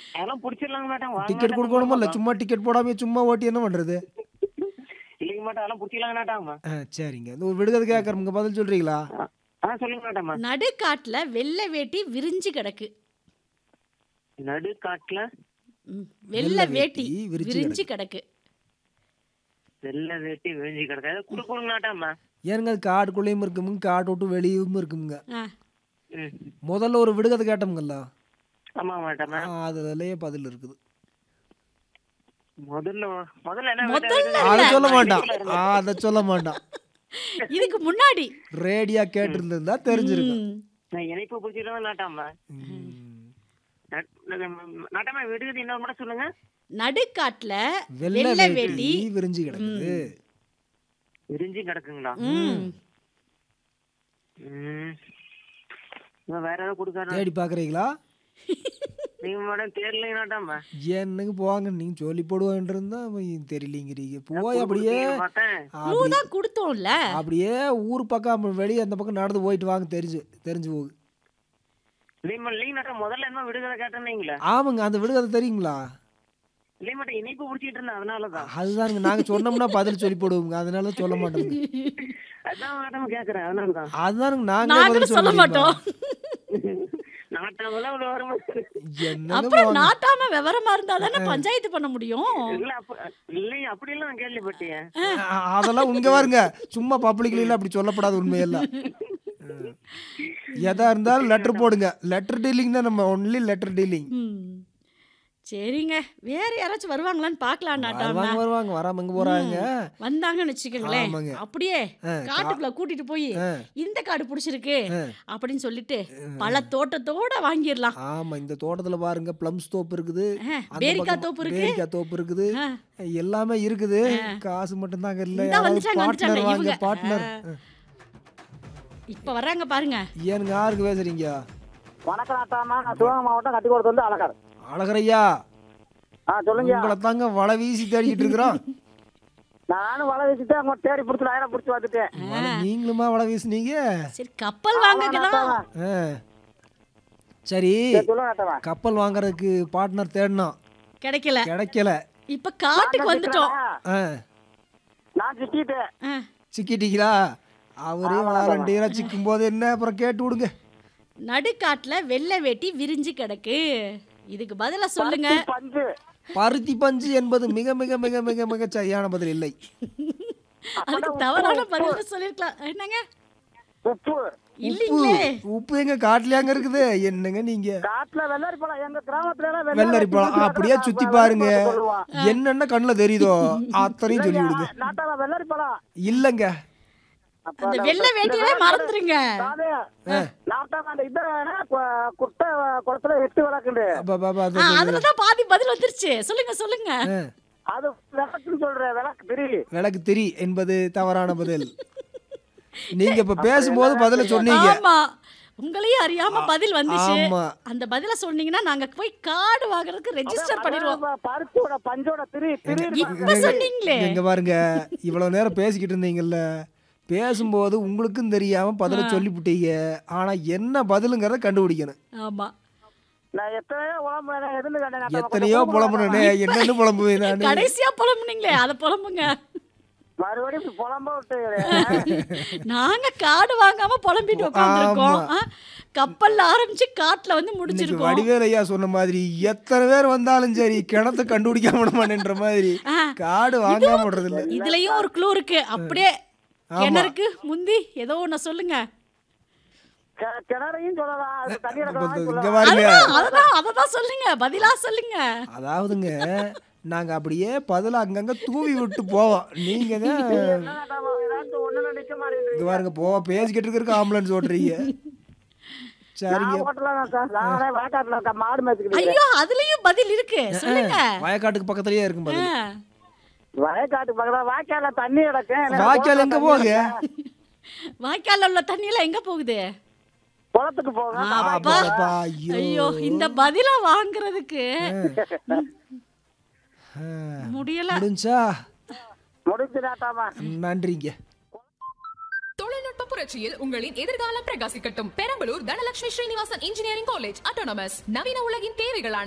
அதெல்லாம் பிடிச்சிடலாங்க மேடம் வாங்க டிக்கெட் மேடம், கொடுக்கணுமா இல்ல போலாம். சும்மா டிக்கெட் போடாம சும்மா ஓட்டி என்ன பண்றது இல்லைங்க மேடம் அதெல்லாம் பிடிச்சிடலாங்க மேட்டாமா ஆ, சரிங்க இந்த ஒரு விடுகதை கேட்கறவங்க பதில் சொல்றீங்களா ஆ சொல்லுங்க மேடமா நடுக்காட்டுல வெள்ளை வேட்டி விரிஞ்சு கிடக்கு நடு காட்டுல ம், வெள்ளை வெள்ளை வேட்டி வேட்டி விரிச்சு விரிஞ்சு கிடக்கு வெள்ளை வேட்டி விழிஞ்சு கிடக்காது கொடுக்கணும் மேட்டாமா ஏனுங்க அது காட்டுக்குள்ளேயும் இருக்குமுங்க காட்டு விட்டு வெளியும் இருக்குமுங்க ஆ, ம் முதல்ல ஒரு விடுகதை கேட்டோம்ல ஆமா மேட்டாமா அதுலயே பதில் இருக்குது முதல்ல முதல்ல என்ன முதல்ல அதை இல்ல. சொல்ல மாட்டான் அதை சொல்ல மாட்டான் இதுக்கு முன்னாடி ரேடியா கேட்டிருந்திருந்தா தெரிஞ்சிருக்கும் ம், நான் இணைப்பு பிடிச்சிட்டு நாட்டாமா ம். நாட்டாமா விடுகிறது இன்னொரு மட்டும் சொல்லுங்க நடுக்காட்டுல வெள்ளை வெள்ளை வேட்டி வேட்டி விரிஞ்சு கிடக்குது விரிஞ்சு கிடக்குங்களா ம், ம் இன்னும் வேற ஏதாவது கொடுக்காரு தேடி பாக்குறீங்களா நீங்க மேடம் தெரியல நாட்டாமா என்னங்க போவாங்க நீங்க சொல்லி போடுவான் இருந்தா தெரியலங்கிறீங்க போய் அப்படியே பார்த்தேன் க்ளூ அப்படி- தான் கொடுத்தோம்ல அப்படியே ஊர் பக்கம் வெளியே அந்த பக்கம் நடந்து போயிட்டு வாங்க தெரிஞ்சு தெரிஞ்சு போகுது நீங்க லீ நாட்டா முதல்ல என்ன விடுதலை கேட்டேன்னீங்களே ஆமாங்க அந்த விடுகதை தெரியுங்களா இல்லையே மட்டும் இணைப்பு பிடிச்சிட்டு இருந்தேன் அதனாலதான் அதுதானுங்க நாங்க சொன்னோம்னா பதில் சொல்லி போடுவோங்க அதனால சொல்ல மாட்டோங்க அதான் மேடம் கேக்குறேன் அதனாலதான் அதுதானுங்க நாங்க நாங்களும் பதில் சொல்ல சொல்ல மாட்டோம் நாட்டாமெல்லாம் இவ்வளவு வரும் என்னங்க அப்புறம் போவாங்க. நாட்டாம விவரமா இருந்தா தானே பஞ்சாயத்து பண்ண முடியும் இல்ல அப்ப இல்லையே அப்படியெல்லாம் நான் கேள்விப்பட்டேன் அ- அதெல்லாம் உங்க பாருங்க சும்மா பப்ளிக்ல அப்படி சொல்லப்படாத உண்மையெல்லாம் ம். எதா இருந்தாலும் லெட்டர் போடுங்க லெட்டர் டீலிங் தான் நம்ம ஒன்லி லெட்டர் டீலிங் ம். சரிங்க வேற யாராச்சும் வருவாங்களான்னு பார்க்கலாம் நாட்டாம வருவாங்க வருவாங்க வராம எங்க போறாங்க வந்தாங்கன்னு வச்சுக்கோங்களேன் ஆமாங்க. அப்படியே ஆ, காட்டுக்குள்ள கூட்டிட்டு போய் ஆ. இந்த காடு பிடிச்சிருக்கு ஆ. அப்படின்னு சொல்லிட்டு பல தோட்டத்தோட வாங்கிடலாம் ஆமா இந்த தோட்டத்துல பாருங்க பிளம்ஸ் தோப்பு இருக்குது ஆ, அந்த பேரிக்காய் பக்கம் தோப்பு இருக்கு. பேரிக்காய் தோப்பு இருக்குது ஆ. எல்லாமே இருக்குது காசு மட்டும் தாங்க இல்ல இந்தா வந்துட்டாங்க, பார்ட்னர் வந்துட்டாங்க வாங்க இவங்க. பார்ட்னர் இப்ப வர்றாங்க பாருங்க ஏனுங்க யாருக்கு பேசுறீங்க வணக்கம் நாட்டாமா நான் சிவகங்கை மாவட்டம் கட்டிக்கோடத்து வந்து அழகர் அழகரையா ஆ சொல்லுங்க உங்களை தாங்க வலை வீசி தேடிக்கிட்டு இருக்கிறோம் நானும் வலை வீசிட்டு அவங்க தேடி பிடிச்சி ஆயிரம் பிடிச்சி வந்துட்டேன் வலை நீங்களுமா வலை வீசுனீங்க சரி கப்பல் வாங்கக்குதான் ஆ. சரி சரி, சொல்லுங்க நாட்டாமா கப்பல் வாங்குறதுக்கு பார்ட்னர் தேடினோம் கிடைக்கல கிடைக்கல இப்ப காட்டுக்கு வந்துட்டோம் ஆ நான் சிக்கிட்டேன் ஆ. சிக்கிட்டீங்களா அவரே வாலண்டியரா சிக்கும் போது என்ன அப்புறம் கேட்டு விடுங்க நடுக்காட்டுல வெள்ளை வேட்டி விரிஞ்சு கிடக்கு இதுக்கு பதிலா சொல்லுங்க பஞ்சு பருத்தி பஞ்சு என்பது மிக மிக மிக மிக மிக சரியான பதில் இல்லை அதுக்கு தவறான பதில் சொல்லிருக்கலாம் என்னங்க உப்பு உப்பு இல்லீங்களே உப்பு எங்க காட்டுலயாங்க இருக்குது என்னங்க நீங்க காட்டுல வெள்ளரி பழம் எங்க கிராமத்துல எல்லாம் வெள்ளரி பழம் அப்படியே சுத்தி பாருங்க என்னென்ன கண்ணுல தெரியுதோ அத்தனையும் சொல்லி விடுங்க நாட்டாமா வெள்ளரி பழம் இல்லங்க அந்த வெள்ளை வேட்டியவே மறந்துருங்க அது நாட்டாமா அந்த இது குட்டை குளத்துல எட்டு விளக்குண்டு அப்ப, அப்ப, அப்ப, அது- ஆ, அதுலதான் பாதி பதில் வந்துருச்சு சொல்லுங்க சொல்லுங்க ஆ. அது விளக்குன்னு சொல்றேன் விளக்கு திரி விளக்கு திரி என்பது தவறான பதில் நீங்க இப்ப பேசும்போது பதில சொன்னீங்க ஆமா உங்களையும் அறியாம பதில் வந்துச்சு ஆமா அந்த பதில சொன்னீங்கன்னா நாங்க போய் கார்டு வாங்குறதுக்கு ரெஜிஸ்டர் பண்ணிடுவோம் பருத்தியோட பஞ்சோட திரி திரி இப்ப சொன்னீங்களே எங்க பாருங்க இவ்வளவு நேரம் பேசிக்கிட்டு இருந்தீங்கல்ல பேசும்போது உங்களுக்கும் தெரியாம பதில சொல்லிவிட்டீங்க ஆனா என்ன பதிலுங்கிறத கண்டுபிடிக்கணும் ஆமா நான் எத்தனையோ உடம்பு எதுன்னு கேட்டேன் நாட்டாமா. எத்தனையோ புலம்புனே என்னன்னு புலம்புவேன் நானு கடைசியா புலம்புனீங்களே அத புலம்புங்க மறுபடியும் புலம்ப விட்டு நாங்க காடு வாங்காம புலம்பிட்டு உட்காந்துருக்கோம் கப்பல்ல ஆரம்பிச்சு காட்டுல வந்து இன்னைக்கு முடிச்சிருக்கோம் வடிவேல் ஐயா சொன்ன மாதிரி எத்தனை பேர் வந்தாலும் சரி கிணத்த கண்டுபிடிக்காம விடமாட்டேன்ற மாதிரி ஆ. காடு வாங்காம விடுறது இல்ல இதுலயும் ஒரு க்ளூ இருக்கு அப்படியே ஆமா. கிணறுக்கு முந்தி ஏதோ ஒண்ணு சொல்லுங்க கி- கிணறையும் சொல்லலாம் அது தண்ணி இப்ப எடுக்கலாம் இங்க சொல்லலாம் பாருங்க அதுதான் அததான் அததான் சொல்லுங்க பதிலா சொல்லுங்க அதாவதுங்க நாங்க அப்படியே பதில அங்கங்க தூவி விட்டு போவோம் நீங்க தான் என்ன நாட்டாமா, ஏதாச்சும் ஒண்ணுல நிக்க மாட்டேங்குது இங்க பாருங்க போ பேசிக்கிட்டு இருக்கிறதுக்கு ஆம்புலன்ஸ் ஓட்டுறீங்க சரிங்க நான் ஓட்டலாம் சார் நானே வயக்காட்டுல இருக்கேன் மாடு மேய்ச்சிக்கிட்டு ஐயோ அதுலயும் பதில் இருக்கு சொல்லுங்க வயக்காட்டுக்கு பக்கத்துலயே இருக்கும் பதில் ஆ. வயக்காட்டு பக்கத்துல வாய்க்கால தண்ணி கிடக்கும் எனக்கு வாய்க்கால் எங்க போக வாய்க்கால்ல உள்ள தண்ணி எல்லாம் எங்க போகுது குளத்துக்கு போகும் அப்பா அப்பா, ஐயோ ஐயோ இந்த பதில வாங்குறதுக்கு ஆ, முடியல முடிஞ்சா முடிஞ்சு நாட்டாமா நன்றிங்க தொழில்நுட்ப புரட்சியில் உங்களின் எதிர்காலம் பிரகாசிக்கட்டும் Perambalur Dhanalakshmi Srinivasan engineering college autonomous நவீன உலகின் தேவைகளான